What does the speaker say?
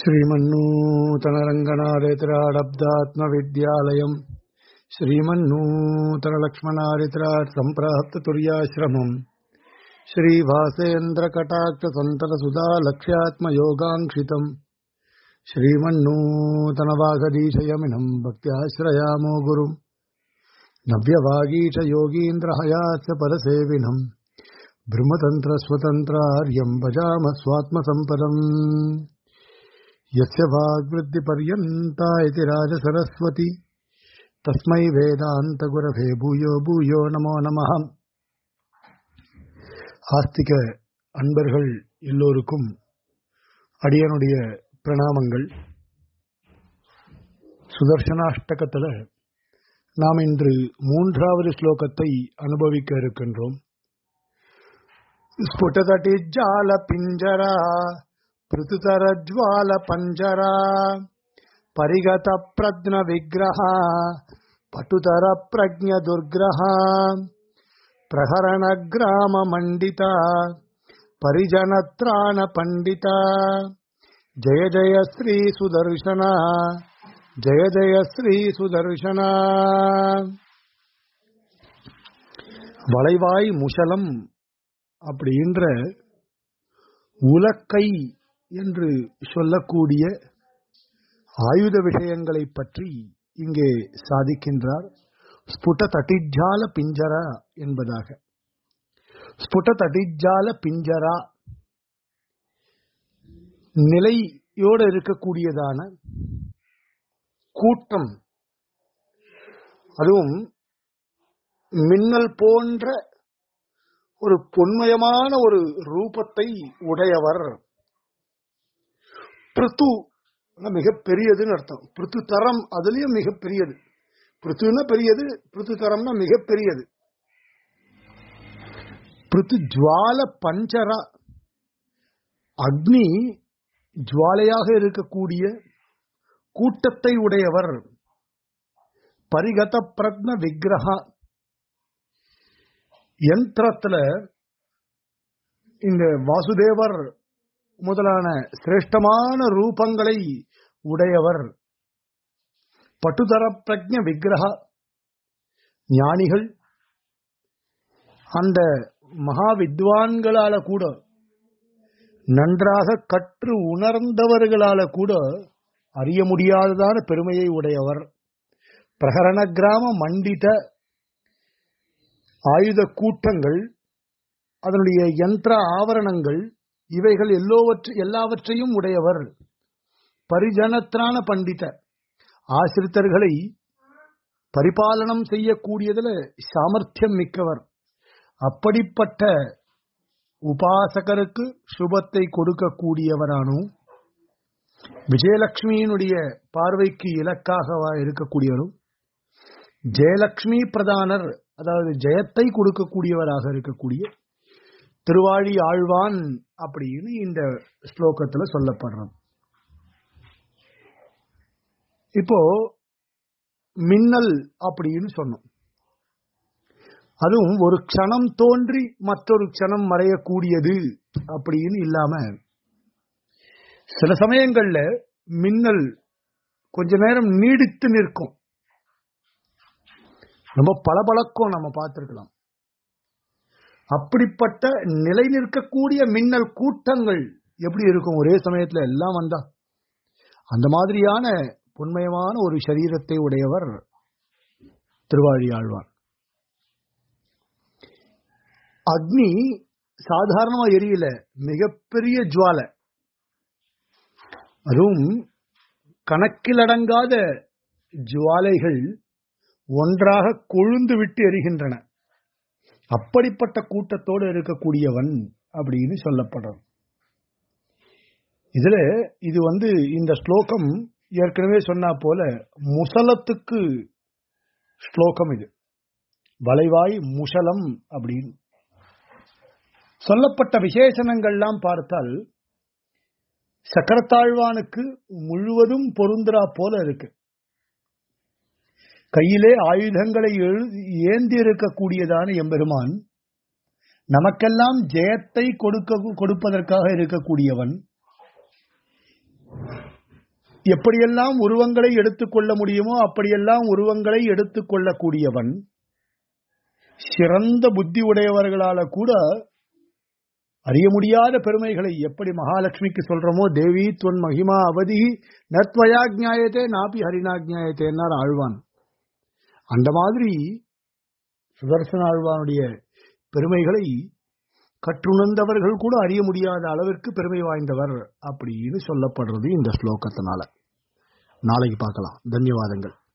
श्रीमन्नूतनरङ्गनारेतराडब्दात्मविद्यालयम् श्रीमन्नूतनलक्ष्मणारितराट् सम्प्राप्ततुर्याश्रमम् श्रीभासेन्द्रकटाक्षसन्ततसुधालक्ष्यात्मयोगाङ्क्षितम् श्रीमन्नूतनवागदीशयमिनम् भक्त्याश्रयामो गुरुम् नव्यवागीशयोगीन्द्रहयास्य परसेविनम् ब्रह्मतन्त्रस्वतन्त्रार्यम् भजामः स्वात्मसम्पदम् यस्य वाग्वृद्धिपर्यन्ता इति राजसरस्वती तस्मै वेदान्तगुरवे भूयो भूयो நமோ நமः ஆஸ்திக அன்பர்கள் எல்லோருக்கும் அடியனுடைய பிரணாமங்கள் சுதர்சனாஷ்டகத்தில் நாம் இன்று மூன்றாவது ஸ்லோகத்தை அனுபவிக்க இருக்கின்றோம் ஸ்புடதட்டிஜால பிஞ்சரா పృతుతరజ్వాల పంజరా పరిగత ప్రజ్ఞ విగ్రహ పటుతర ప్రజ్ఞ దుర్గ్రహ ప్రహరణ గ్రామ మండిత పరిజన త్రాణ పండిత జయ జయ శ్రీ సుదర్శన జయ జయ శ్రీ సుదర్శన வளைவாய் முஷலம் அப்படின்ற உலக்கை என்று சொல்லக்கூடிய ஆயுத விஷயங்களை பற்றி இங்கே சாதிக்கின்றார் ஸ்புட தட்டிஜால பிஞ்சரா என்பதாக ஸ்புட தட்டிஜால பிஞ்சரா நிலையோடு இருக்கக்கூடியதான கூட்டம் அதுவும் மின்னல் போன்ற ஒரு பொன்மயமான ஒரு ரூபத்தை உடையவர் பிருத்து மிக பெரியதுன்னு அர்த்தம் பிருத்து தரம் அதுலயும் மிக பெரியது பிருத்துனா பெரியது பிருத்து தரம்னா மிக பெரியது பிருத்து ஜுவால பஞ்சரா அக்னி ஜுவாலையாக இருக்கக்கூடிய கூட்டத்தை உடையவர் பரிகத பிரக்ன விக்கிரகா யந்திரத்துல இந்த வாசுதேவர் முதலான சிரேஷ்டமான ரூபங்களை உடையவர் பட்டுதர பிரஜ விக்கிரக ஞானிகள் அந்த மகா வித்வான்களால கூட நன்றாக கற்று உணர்ந்தவர்களால கூட அறிய முடியாததான பெருமையை உடையவர் பிரகரண கிராம மண்டித ஆயுத கூட்டங்கள் அதனுடைய யந்திர ஆவரணங்கள் இவைகள் எல்லோவற்று எல்லாவற்றையும் உடையவர் பரிஜனத்திரான பண்டித ஆசிரித்தர்களை பரிபாலனம் செய்யக்கூடியதுல சாமர்த்தியம் மிக்கவர் அப்படிப்பட்ட உபாசகருக்கு சுபத்தை கொடுக்கக்கூடியவரானும் விஜயலட்சுமியினுடைய பார்வைக்கு இலக்காகவா இருக்கக்கூடியவரும் ஜெயலட்சுமி பிரதானர் அதாவது ஜெயத்தை கொடுக்கக்கூடியவராக இருக்கக்கூடிய திருவாழி ஆழ்வான் அப்படின்னு இந்த ஸ்லோகத்துல சொல்லப்படுறோம் இப்போ மின்னல் அப்படின்னு சொன்னோம் அதுவும் ஒரு க்ஷணம் தோன்றி மற்றொரு க்ஷணம் மறையக்கூடியது அப்படின்னு இல்லாம சில சமயங்கள்ல மின்னல் கொஞ்ச நேரம் நீடித்து நிற்கும் ரொம்ப பளபளக்கும் நம்ம பார்த்திருக்கலாம் அப்படிப்பட்ட நிலை நிற்கக்கூடிய மின்னல் கூட்டங்கள் எப்படி இருக்கும் ஒரே சமயத்துல எல்லாம் வந்தா அந்த மாதிரியான பொன்மயமான ஒரு சரீரத்தை உடையவர் திருவாழி ஆழ்வார் அக்னி சாதாரணமா எரியல மிகப்பெரிய ஜுவாலை அதுவும் கணக்கிலடங்காத ஜுவாலைகள் ஒன்றாக கொழுந்து விட்டு எரிகின்றன அப்படிப்பட்ட கூட்டத்தோடு இருக்கக்கூடியவன் அப்படின்னு சொல்லப்படுறான் இதுல இது வந்து இந்த ஸ்லோகம் ஏற்கனவே சொன்னா போல முசலத்துக்கு ஸ்லோகம் இது வளைவாய் முசலம் அப்படின்னு சொல்லப்பட்ட விசேஷணங்கள்லாம் பார்த்தால் சக்கரத்தாழ்வானுக்கு முழுவதும் பொருந்துரா போல இருக்கு கையிலே ஆயுதங்களை ஏந்தி இருக்கக்கூடியதான எம்பெருமான் நமக்கெல்லாம் ஜெயத்தை கொடுக்க கொடுப்பதற்காக இருக்கக்கூடியவன் எப்படியெல்லாம் உருவங்களை எடுத்துக்கொள்ள முடியுமோ அப்படியெல்லாம் உருவங்களை எடுத்துக்கொள்ளக்கூடியவன் சிறந்த புத்தி உடையவர்களால கூட அறிய முடியாத பெருமைகளை எப்படி மகாலட்சுமிக்கு சொல்றோமோ தேவி துவன் மகிமா அவதி நத்வயா ஜாயத்தே நாபி ஹரிணாஜாயத்தேன்னார் ஆழ்வான் அந்த மாதிரி சுதர்சன ஆழ்வானுடைய பெருமைகளை கற்றுணர்ந்தவர்கள் கூட அறிய முடியாத அளவிற்கு பெருமை வாய்ந்தவர் அப்படின்னு சொல்லப்படுறது இந்த ஸ்லோகத்தினால நாளைக்கு பார்க்கலாம் தன்யவாதங்கள்